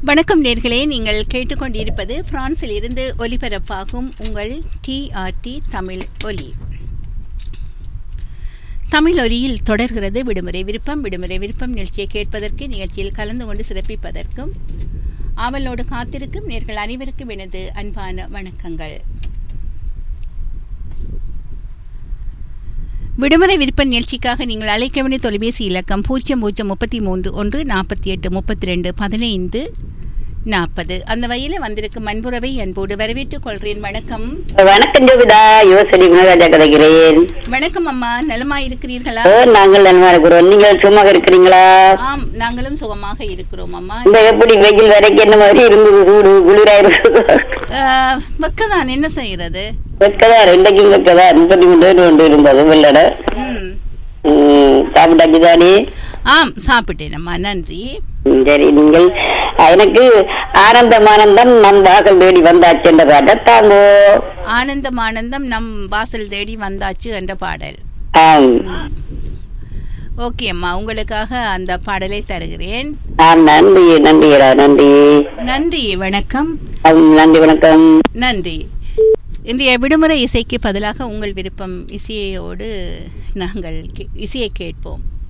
வணக்கம் நேர்களே நீங்கள் கேட்டுக்கொண்டிருப்பது பிரான்சில் இருந்து ஒலிபரப்பாகும் உங்கள் டிஆர்டி தமிழ் ஒலி தமிழ் ஒலியில் தொடர்கிறது விடுமுறை விருப்பம் விடுமுறை விருப்பம் நிகழ்ச்சியை கேட்பதற்கு நிகழ்ச்சியில் கலந்து கொண்டு சிறப்பிப்பதற்கும் ஆவலோடு காத்திருக்கும் நேர்கள் அனைவருக்கும் எனது அன்பான வணக்கங்கள் விடுமுறை விருப்ப நிகழ்ச்சிக்காக நீங்கள் அழைக்க வேண்டிய தொலைபேசி இலக்கம் பூஜ்ஜியம் பூஜ்ஜியம் முப்பத்தி மூன்று ஒன்று நாற்பத்தி எட்டு முப்பத்தி ரெண்டு பதினைந்து நாற்பது அந்த வகையில் வந்திருக்கும் அன்புறவை அன்போடு வரவேற்றுக் கொள்கிறேன் வணக்கம் வணக்கம் ஜோபிதா யோசனை குணராஜா கதைக்கிறேன் வணக்கம் அம்மா நலமா இருக்கிறீர்களா ஓ, நாங்கள் நன்மா இருக்கிறோம் நீங்கள் சும்மா இருக்கிறீங்களா ஆம் நாங்களும் சுகமாக இருக்கிறோம் அம்மா இந்த எப்படி வெயில் வரைக்கும் என்ன மாதிரி இருந்தது சூடு குளிரா இருக்குது அஹ், வெக்கதான் என்ன செய்யறது வெக்கதான் ரெண்டைக்கும் வெக்கதான் முப்பத்தி மூணு பேர் கொண்டு இருந்தது வெள்ளட ம் சாப்பிட்டாச்சு தானே ஆம் சாப்பிட்டேன் அம்மா நன்றி ம், சரி நீங்கள் எனக்கு ஆனந்தம் ஆனந்தம் நம் வாசல் தேடி வந்தாச்சு என்ற பாட்டை தாங்கோ ஆனந்தம் ஆனந்தம் நம் வாசல் தேடி வந்தாச்சு என்ற பாடல் ஆம் ஓகே அம்மா உங்களுக்காக அந்த பாடலை தருகிறேன் ஆம் நன்றி நன்றிகளா நன்றி நன்றி வணக்கம் ஆம், நன்றி வணக்கம் நன்றி இன்றைய விடுமுறை இசைக்கு பதிலாக உங்கள் விருப்பம் இசையோடு நாங்கள் கே- இசையை கேட்போம்